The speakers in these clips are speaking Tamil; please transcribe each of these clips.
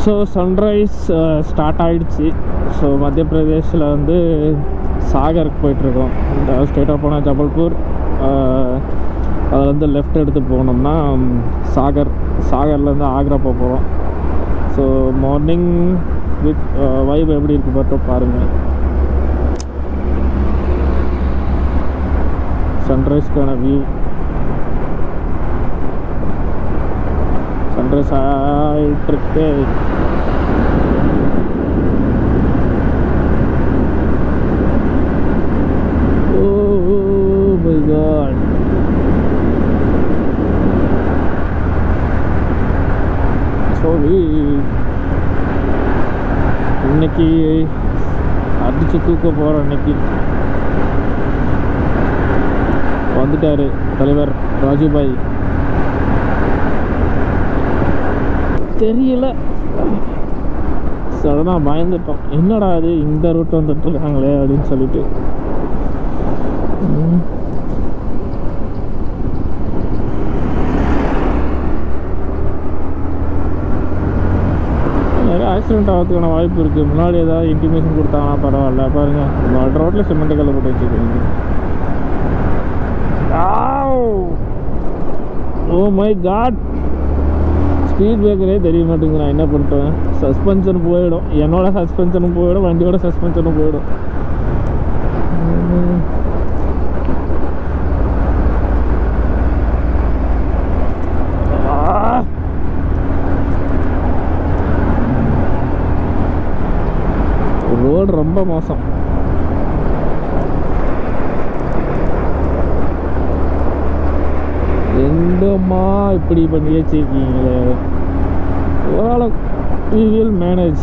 ஸோ சன்ரைஸ் ஸ்டார்ட் ஆயிடுச்சு ஸோ மத்திய பிரதேஷில் வந்து சாகருக்கு போயிட்டுருக்கோம் ஸ்ட்ரெயிட்டாக போனால் ஜபல்பூர் அதில் வந்து லெஃப்ட் எடுத்து போனோம்னா ம், சாகர் சாகர்லேருந்து ஆக்ரா போக போகிறோம் ஸோ மார்னிங் வித் வைப் எப்படி இருக்கு மட்டும் பாருங்கள் சன்ரைஸ்க்கான வியூ சன்ரைஸ் ஆகிட்டுருக்கு Oh my god. சோவி இன்னைக்கு அடிச்சு தூக்க போகிறோம் இன்னைக்கு வந்துட்டாரு தலைவர் ராஜுபாய் தெரியல சடனாக பயந்துட்டோம் என்னடா அது இந்த ரூட் வந்துட்டு இருக்காங்களே அப்படின்னு சொல்லிட்டு ம். நிறைய ஆக்சிடென்ட் ஆகிறதுக்கான வாய்ப்பு இருக்குது முன்னாடி ஏதாவது இன்டிமேஷன் கொடுத்தாங்கன்னா பரவாயில்ல பாருங்க நடு ரோட்டில் சிமெண்ட் கல்லை போட்டு வச்சுருக்கீங்க ஓ மை காட் ஸ்பீட் பிரேக்கரே தெரிய மாட்டேங்குது நான் என்ன பண்ணுறேன் சஸ்பென்ஷன் போயிடும் என்னோட சஸ்பென்ஷனும் போயிடும் வண்டியோட சஸ்பென்ஷனும் போயிடும் உம். ஆ ரோடு ரொம்ப மோசம் எங்கம்மா இப்படி பண்ணி வச்சிருக்கீங்களே ஓரளவு we will மேனேஜ்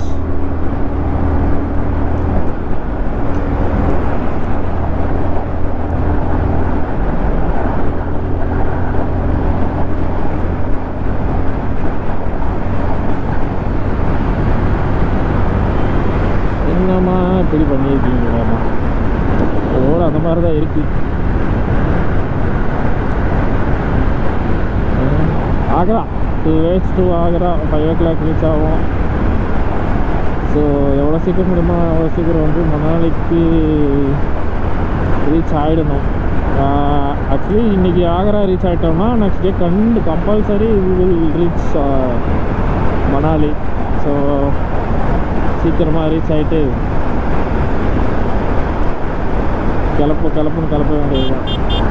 என்னம்மா இப்படி பண்ணியிருக்கீங்களேம்மா ரோடு அந்த மாதிரி தான் இருக்கு ம், Agra two ways to Agra five o'clock reach ஆகும் ஸோ எவ்வளோ சீக்கிரம் முடியுமோ அவ்வளோ சீக்கிரம் வந்து மணாலிக்கு ரீச் ஆகிடணும் ஆக்சுவலி இன்றைக்கி ஆக்ரா ரீச் ஆகிட்டோம்னா நெக்ஸ்ட் டே கண்டு compulsory will reach Manali so சீக்கிரமாக ரீச் ஆகிட்டு கிளப்பு கிளப்புன்னு கிளப்ப வேண்டியதுதான்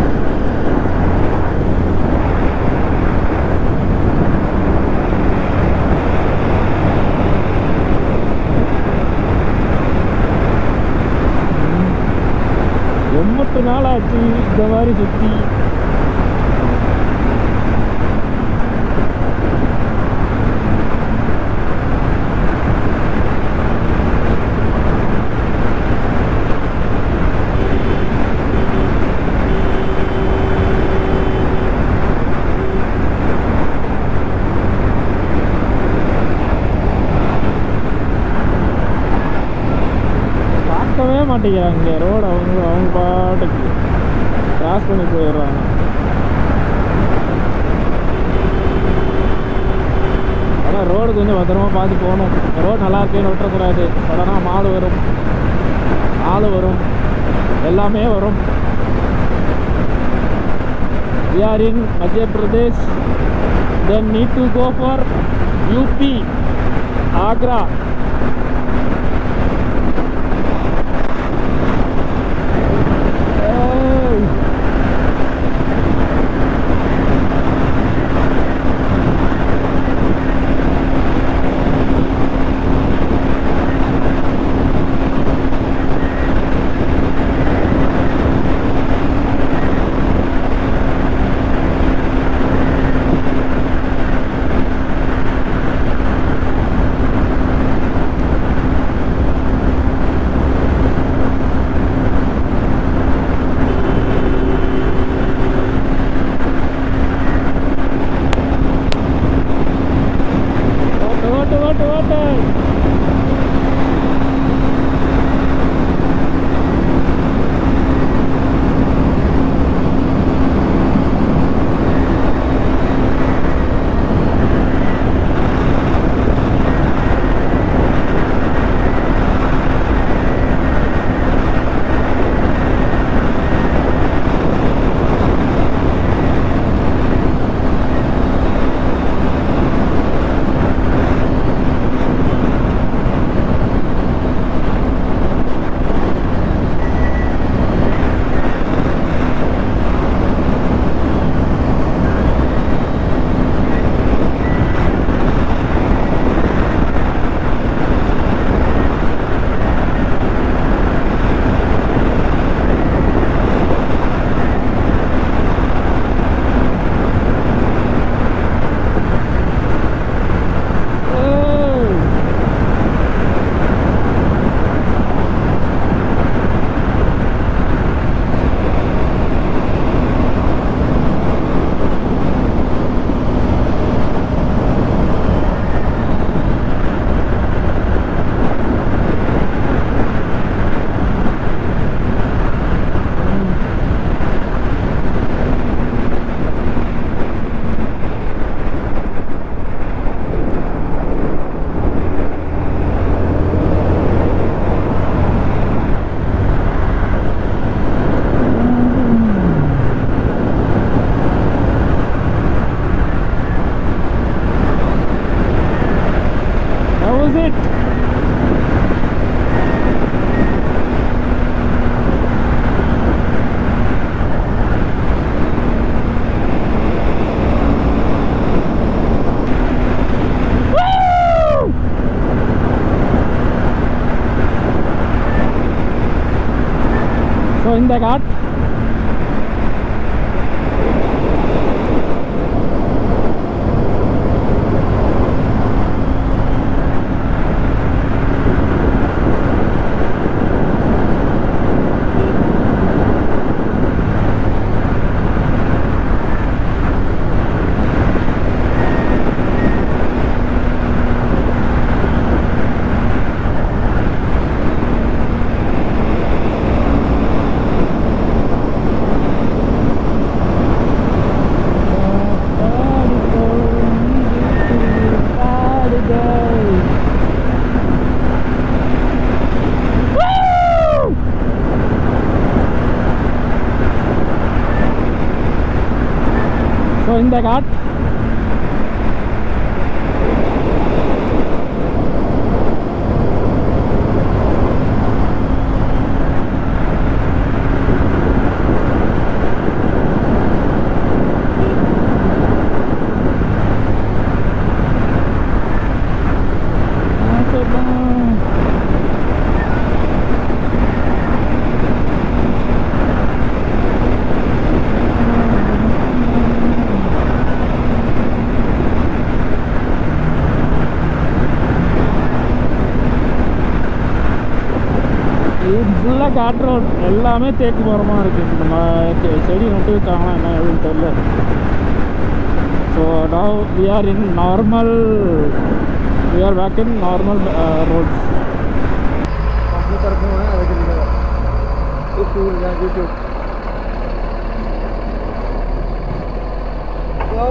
எண்பத்து நாள் ஆச்சு இந்த மாதிரி சுற்றி பார்க்கவே மாட்டேங்கிறாங்க ரோடு அவங்க அவங்க பாட்டுக்கு கிராஸ் பண்ணி போயிடுறாங்க ஆனால் ரோடு கொஞ்சம் பத்திரமா பார்த்து போகணும் ரோடு நல்லா இருக்குன்னு விட்டுறக்கூடாது சடனாக மாடு வரும் ஆள் வரும் எல்லாமே வரும் we are in Madhya Pradesh then need to go for UP Agra Hey. இந்த காட் ஸோ இந்த காட் இது ஃபுல்லாக காட்டு ரோட் எல்லாமே தேக்கு மரமாக இருக்குது நம்ம செ- செடி நட்டு வச்சாங்களா என்ன எதுவும் தெரியல so now we are in normal we are back in normal roads अपनी तरफ में है अलग अलग यूट्यूब या यूट्यूब तो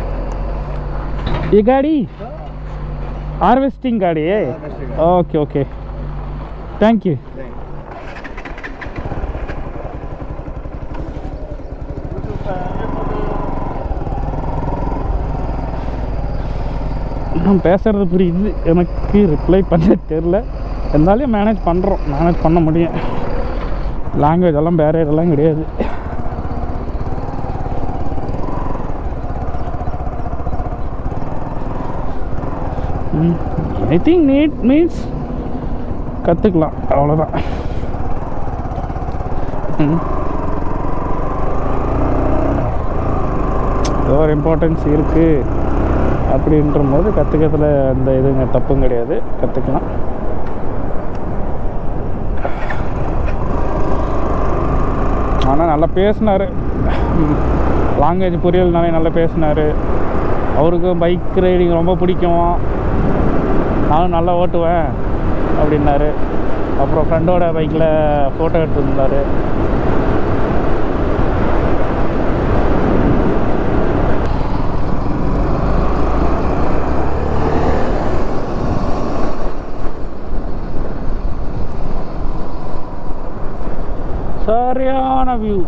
ये गाड़ी हार्वेस्टिंग गाड़ी है Harvesting okay okay thank you நான் பேசுறது புரியுது எனக்கு ரிப்ளை பண்ண தெரில இருந்தாலும் மேனேஜ் பண்ணுறோம் மேனேஜ் பண்ண முடியும் லாங்குவேஜ் எல்லாம் வேறு இதெல்லாம் கிடையாது எனிதிங் நீட் மீன்ஸ் கற்றுக்கலாம் அவ்வளோதான் ம். ஏதோ ஒரு இம்பார்ட்டன்ஸ் இருக்குது அப்படின்ற போது கற்றுக்கிறதுல அந்த இதுங்க தப்பும் கிடையாது கற்றுக்கலாம் ஆனால் நல்லா பேசினார் லாங்குவேஜ் புரியலனாலே நல்லா பேசினார் அவருக்கும் பைக் ரைடிங் ரொம்ப பிடிக்கும் நானும் நல்லா ஓட்டுவேன் அப்படின்னாரு அப்புறம் ஃப்ரெண்டோட பைக்கில் ஃபோட்டோ எடுத்துருந்தார் சரியான வியூ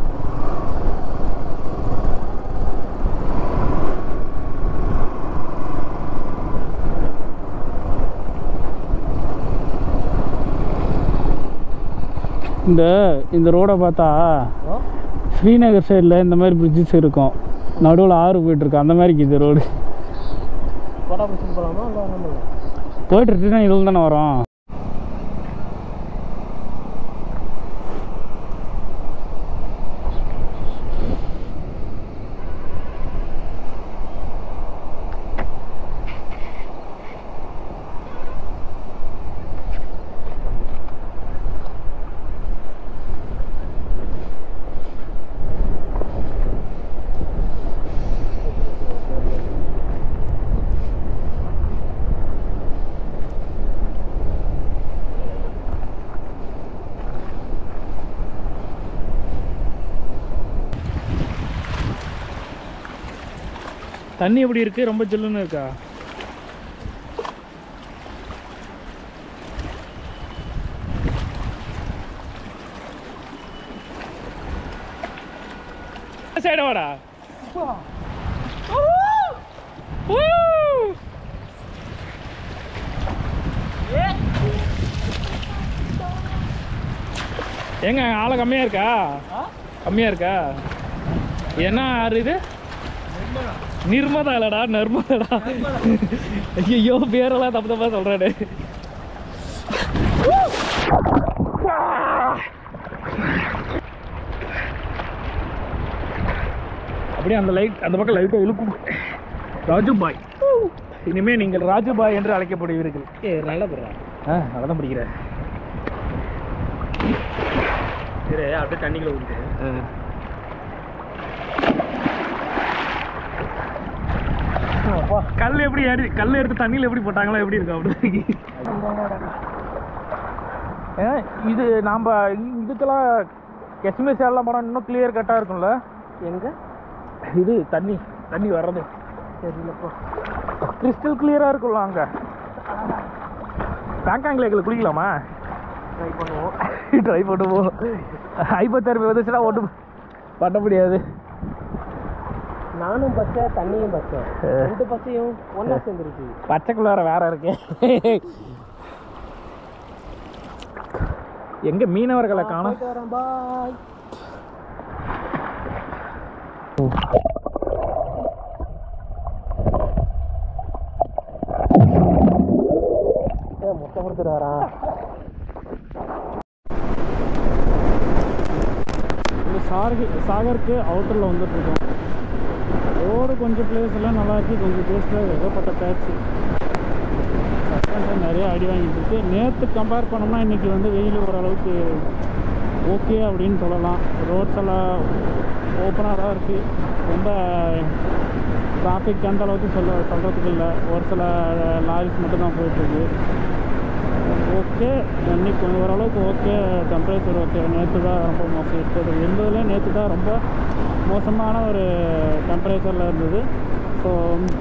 இந்த இந்த ரோடை பார்த்தா ஸ்ரீநகர் சைடில் இந்த மாதிரி பிரிட்ஜஸ் இருக்கும் நடுவில் ஆறு போயிட்டுருக்கு அந்த மாதிரி இந்த ரோடு बड़ा मशीन पड़ाना अल्लाह हम போயிட்டு ரிட்டர்ன் இதில் தானே வரும் தண்ணி எப்படி இருக்கு ரொம்ப ஜில்லுன்னு இருக்கா சைடு வாடா ஏங்க ஆளை கம்மியா இருக்கா கம்மியா இருக்கா என்ன ஆறு இது நிர்மதா இல்லடா நர்மதாடா ஐயோ பேரெல்லாம் தப்பு தப்பா சொல்றானே அப்படியே அந்த லைட் அந்த பக்கம் லைட்டை இழுக்கும் ராஜுபாய் இனிமே நீங்கள் ராஜுபாய் என்று அழைக்கப்படுவீர்கள் ஏ நல்லா போடுறா ஆ நல்லா தான் பிடிக்கிறேன் சரி அப்படியே தண்ணிக்குள்ள ஊற்றிட்டு கல் எப்படி ஏறி கல் எடுத்து தண்ணியில் எப்படி போட்டாங்களோ எப்படி இருக்கும் அப்படி ஏன் இது நாம் இதுக்கெல்லாம் எஸ்எம்எஸ் எல்லாம் படம் இன்னும் கிளியர் கட்டாக இருக்கும்ல எங்க இது தண்ணி தண்ணி வர்றது தெரியலப்பா கிறிஸ்டல் கிளியராக இருக்கும்ல அங்கே பேங்காங் லேக்கில் குளிக்கலாமா ட்ரை பண்ணுவோம் ட்ரை பண்ணுவோம் ஹைப்போதெர்மி வந்துச்சுன்னா ஒன்றும் பண்ண முடியாது நானும் பச்சை தண்ணியும் பச்சை ரெண்டு பச்சையும் ஒன்றா சேர்ந்துருச்சு பச்சைக்குள்ளார வேற இருக்கு எங்க மீனவர்களை காணோம் போயிட்டு வரேன் பாய் மொட்டை கொடுத்துட்டு வரான் இந்த சார்கு சாகருக்கு அவுட்டரில் வந்துட்டுருக்கோம் ரோடு கொஞ்சம் பிளேஸ் எல்லாம் நல்லா இருக்கு கொஞ்சம் பிளேஸில் ஏகப்பட்ட பேட்ச் சஸ்பென்ஷன் நிறைய அடி வாங்கிட்டு இருக்கு நேற்று கம்பேர் பண்ணோம்னா இன்றைக்கி வந்து வெயில் ஓரளவுக்கு ஓகே அப்படின்னு சொல்லலாம் ரோட்ஸ் எல்லாம் ஓப்பனாக தான் இருக்குது ரொம்ப டிராஃபிக் அந்த அளவுக்கு சொல்ல சொல்கிறதுக்கு இல்லை ஒரு சில லாரிஸ் மட்டும்தான் போயிட்டுருக்கு ஓகே இன்னைக்கு கொஞ்சம் ஓரளவுக்கு ஓகே டெம்பரேச்சர் ஓகே நேற்று தான் ரொம்ப மோசம் இருந்தது இருந்ததுல நேற்று தான் ரொம்ப மோசமான ஒரு டெம்பரேச்சரில் இருந்தது ஸோ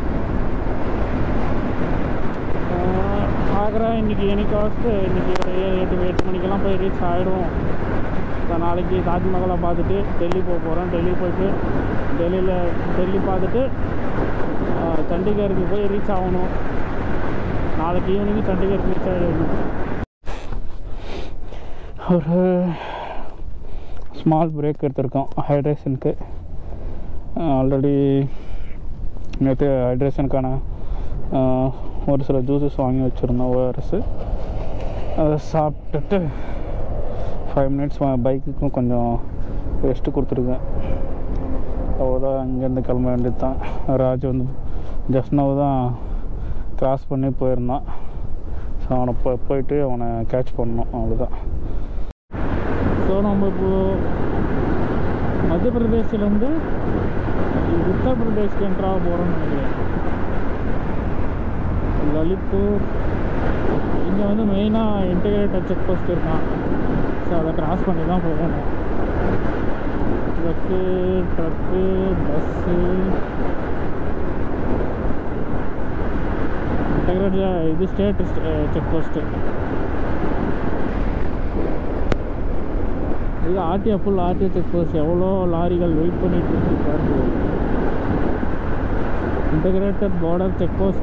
ஆக்ரா இன்றைக்கி என்னைக்காவது இன்றைக்கி ஒரு ஏழு எட்டு எட்டு மணிக்கெல்லாம் போய் ரீச் ஆகிடும் ஸோ நாளைக்கு தாஜ்மஹாலை பார்த்துட்டு டெல்லி போக போகிறோம் டெல்லி போயிட்டு டெல்லியில் டெல்லி பார்த்துட்டு ஆஹ், சண்டிகருக்கு போய் ரீச் ஆகணும் நாளைக்கு ஈவினிங் சண்டிகர் ரீச் ஆகிடணும் ஒரு ஸ்மால் பிரேக் எடுத்திருக்கோம் ஹைட்ரேஷனுக்கு ஆல்ரெடி நேற்று ஹைட்ரேஷனுக்கான ஒரு சில ஜூஸஸ் வாங்கி வச்சுருந்தோம் ஓஆர்எஸ் அதை சாப்பிட்டுட்டு ஃபைவ் மினிட்ஸ் பைக்குக்கும் கொஞ்சம் ரெஸ்ட்டு கொடுத்துருக்கேன் அவ்வளோதான் அங்கேருந்து கிளம்ப வேண்டியது தான் ராஜ் வந்து ஜஸ்ட் நவ் தான் கிராஸ் பண்ணி போயிருந்தான் ஸோ அவனை போ போயிட்டு அவனை கேட்ச் பண்ணணும் அவ்வளோதான் ஸோ நம்ம இப்போ மத்திய பிரதேஷ்லேருந்து உத்தரப்பிரதேஷ்க்கு என்ட்ராக போகிறோம்னு நினைக்கிறேன் லலித்பூர் இங்கே வந்து மெயினாக இன்டகிரேட்டட் செக் போஸ்ட் இருக்கான் ஸோ அதை கிராஸ் பண்ணி தான் போகணும் ட்ரக்கு ட்ரக்கு பஸ்ஸு இன்டகிரேட்டட் இது ஸ்டேட் செக் போஸ்ட்டு இது RTO full RTO check post எவ்வளோ லாரிகள் வெயிட் பண்ணிட்டு இருக்கு பாருங்க இன்டகிரேட்டட் பார்டர் செக் போஸ்ட்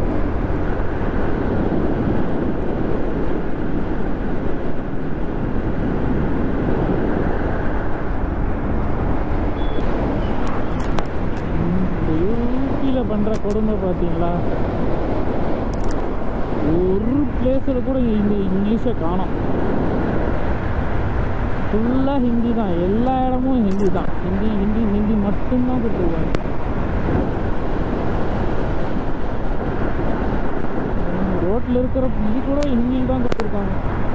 யூபியில் பண்ணுற கொடுமை பார்த்தீங்களா ஒரு பிளேஸில் கூட இந்த இங்கிலீஷை காணோம் ஃபுல்லாக ஹிந்தி தான் எல்லா இடமும் ஹிந்தி தான் ஹிந்தி ஹிந்தி ஹிந்தி மட்டும்தான் கொடுத்துருக்காங்க ரோட்டில் இருக்கிற இது கூட ஹிந்தியில் தான் கொடுத்துருக்காங்க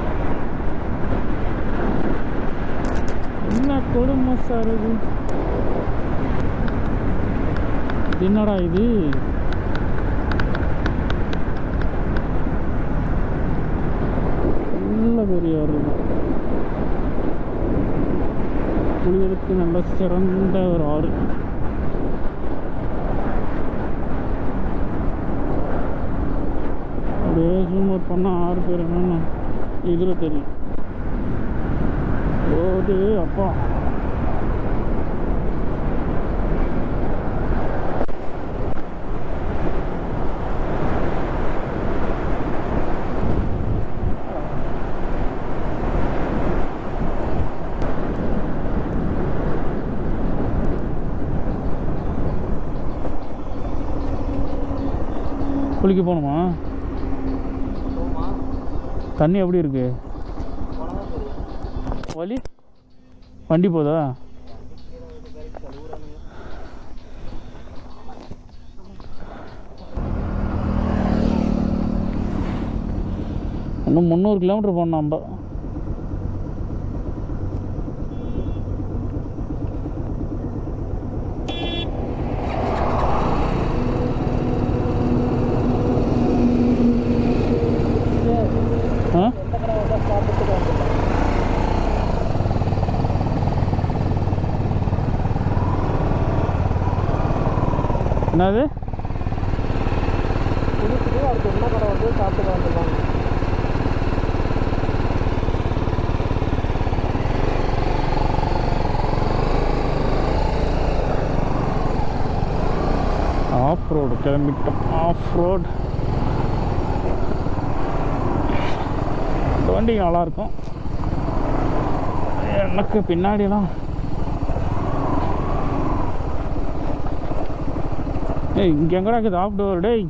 என்ன கொடுமை சார் இது இது என்னடா இது நல்ல பெரிய ஒரு குளியலுக்கு நல்ல சிறந்த ஒரு ஆறு அப்படியே ஜூம் அவுட் பண்ணால் ஆறு பேர் என்னன்னு இதில் தெரியும் ஓடு அப்பா குளிக்க போகணுமா தண்ணி எப்படி இருக்கு வலி வண்டி போதா இன்னும் முந்நூறு கிலோமீட்டர் போகணும் நம்ம ஆ என்னது குளிச்சுட்டு அடுத்து என்ன கடை வந்து சாப்பிட்டு வந்துருவாங்க ஆஃப் ரோடு கிளம்பிட்டோம் ஆஃப் ரோடு இந்த வண்டி நல்லாயிருக்கும் எனக்கு பின்னாடிலாம் ஏய் இங்கே எங்கடா இருக்குது ஆஃப் டோர் டேய்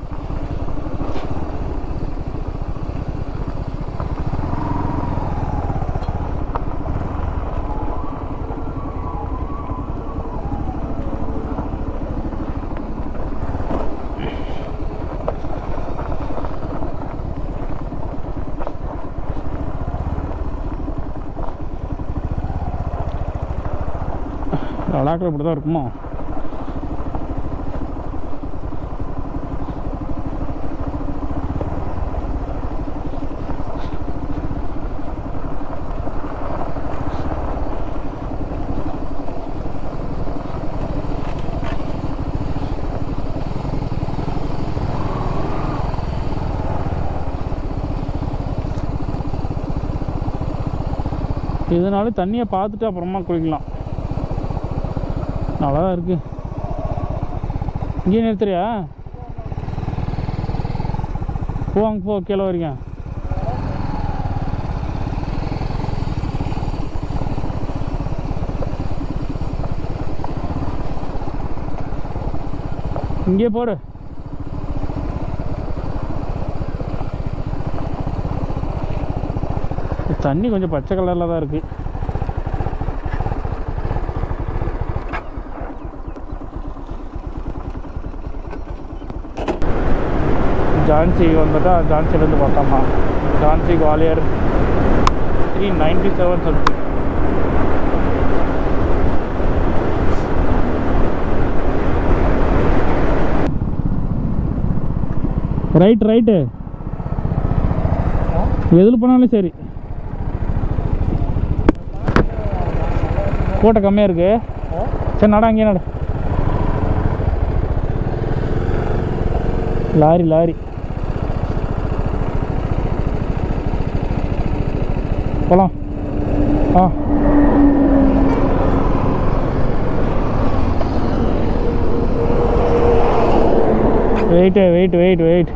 லடாக்கில் இப்படி தான் இருக்குமோ இதனால தண்ணியை பார்த்துட்டு அப்புறமா குளிக்கலாம் நல்லா தான் இருக்கு இங்கேயே நிறுத்துறியா போ அங்கே போ கீழே வரீங்க இங்கேயே போடு தண்ணி கொஞ்சம் பச்சை கலரில் தான் இருக்குது ஜான்சி வந்துட்டா ஜான்சிலேருந்து பார்த்தோம்மா Jhansi Gwalior three ninety seven something right right எதில் போனாலும் சரி கூட்டம் கம்மியாக இருக்கு சரி நட அங்கேயே நட லாரி லாரி போலாம் ஆ wait wait wait wait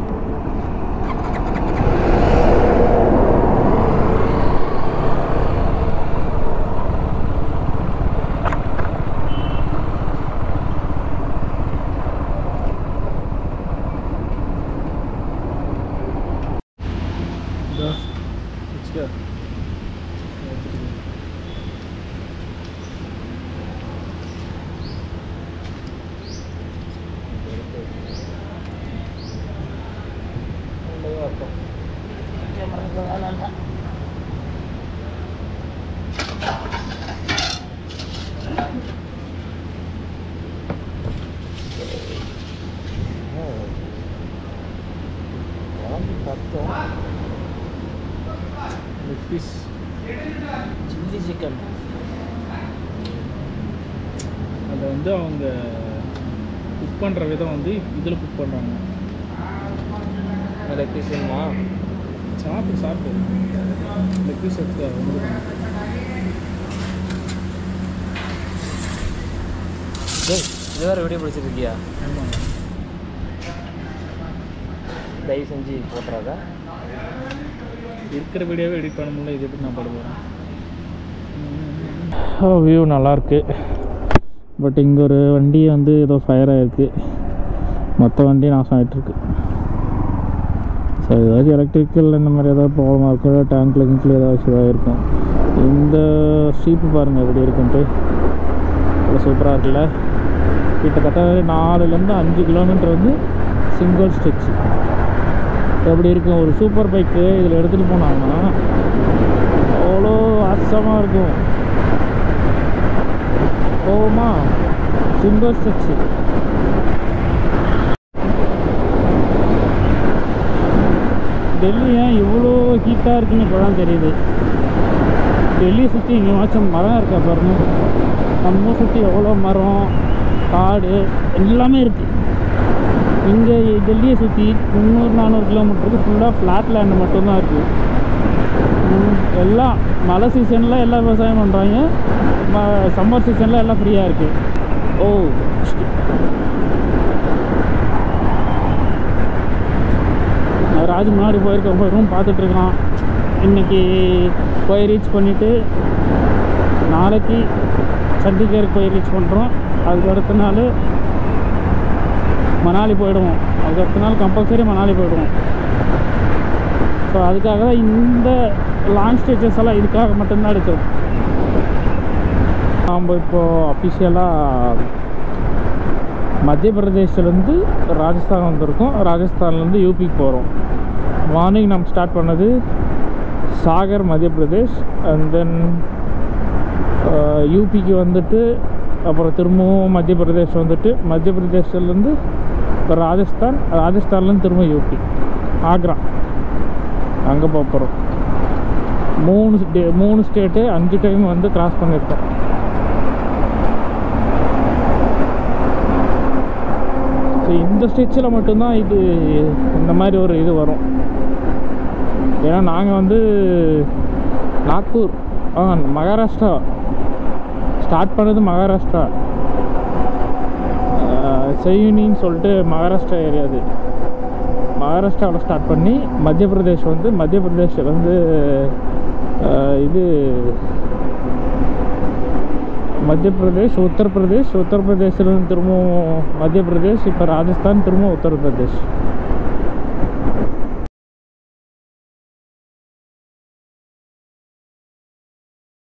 leg piece chilli chicken அதை வந்து அவங்க குக் பண்ணுற விதம் வந்து இதில் குக் பண்ணுறாங்க லெக் பீஸ் வேணுமா சாப்பிடு சாப்பிடு லெக் பீஸ் எடுத்து உங்களுக்கு டேய் இது வேறு வீடியோ பிடிச்சிருக்கியா ஆமாம் தயவு செஞ்சு போட்டுறாத இருக்கிற வீடியோவே எடிட் பண்ண முடியல இது எப்படி நான் போட போகிறேன் வியூ நல்லாயிருக்கு பட் இங்கே ஒரு வண்டி வந்து ஏதோ ஃபயர் ஆகிருக்கு மொத்த வண்டி நாசம் ஆகிட்டுருக்கு ஸோ ஏதாச்சும் எலக்ட்ரிக்கல் இந்த மாதிரி ஏதாவது ப்ராப்ளமாக இருக்கும் டேங்க்கில் கிங்கில் ஏதாச்சும் இதாக இருக்கும் இந்த ஸ்டீப்பு பாருங்கள் எப்படி இருக்குன்ட்டு சூப்பராக இருக்குல்ல கிட்டத்தட்ட நாலுலேருந்து அஞ்சு கிலோமீட்டர் வந்து சிங்கிள் ஸ்டிச் எப்படி இருக்கும் ஒரு சூப்பர் பைக்கு இதில் எடுத்துகிட்டு போனாங்கன்னா அவ்வளோ அசமாக இருக்கும் போவோமா சிங்கர் ஸ்ட்ரெச்சு டெல்லி ஏன் இவ்வளோ ஹீட்டாக இருக்குன்னு இப்போ தான் தெரியுது டெல்லியை சுற்றி எங்கேயாச்சும் மரம் இருக்கா பாருங்க நம்ம சுற்றி எவ்வளோ மரம் காடு எல்லாமே இருக்குது இங்கே டெல்லியை சுற்றி முந்நூறு நானூறு கிலோமீட்டருக்கு ஃபுல்லாக ஃப்ளாட் லேண்டு மட்டும்தான் இருக்குது ம், எல்லாம் மழை சீசனில் எல்லாம் விவசாயம் பண்ணுறாங்க சம்மர் சீசனில் எல்லாம் ஃப்ரீயாக இருக்குது ஓ ராஜ் முன்னாடி போயிருக்க போய் ரூம் பார்த்துட்ருக்கான் இன்னைக்கு போய் ரீச் பண்ணிவிட்டு நாளைக்கு சண்டிகருக்கு போய் ரீச் பண்ணுறோம் அதுக்கு அடுத்த நாள் மணாலி போயிடுவோம் அதுக்கு அடுத்த நாள் கம்பல்சரி மணாலி போயிடுவோம் ஸோ அதுக்காக தான் இந்த லாங் ஸ்டேஜஸ் எல்லாம் இதுக்காக மட்டும்தான் எடுத்தோம் நாம் இப்போது அஃபிஷியலாக மத்திய பிரதேஷ்லேருந்து ராஜஸ்தான் வந்திருக்கோம் ராஜஸ்தான்லேருந்து யூபிக்கு போகிறோம் மார்னிங் நம்ம ஸ்டார்ட் பண்ணது சாகர் மத்திய பிரதேஷ் அண்ட் தென் யூபிக்கு வந்துட்டு அப்புறம் திரும்பவும் மத்திய பிரதேஷ் வந்துட்டு மத்திய பிரதேஷ்லேருந்து இப்போ ராஜஸ்தான் ராஜஸ்தான்லேருந்து திரும்ப யூபி ஆக்ரா அங்கே போக போகிறோம் மூணு ஸ்டே மூணு ஸ்டேட்டு அஞ்சு டைம் வந்து கிராஸ் பண்ணியிருக்கோம் ஸோ இந்த ஸ்டெச்சில் மட்டும்தான் இது இந்த மாதிரி ஒரு இது வரும் ஏன்னா நாங்கள் வந்து நாக்பூர் ஆ மகாராஷ்டிரா ஸ்டார்ட் பண்ணது மகாராஷ்டிரா செய்யுனின்னு சொல்லிட்டு மகாராஷ்டிரா ஏரியா அது மகாராஷ்டிராவில் ஸ்டார்ட் பண்ணி மத்திய பிரதேஷ் வந்து மத்திய பிரதேஷ் வந்து ஆஹ், இது மத்திய பிரதேஷ் உத்தரப்பிரதேஷ் உத்தரப்பிரதேஷ்லேருந்து திரும்பவும் மத்திய பிரதேஷ் இப்போ ராஜஸ்தான் திரும்ப உத்தரப்பிரதேஷ்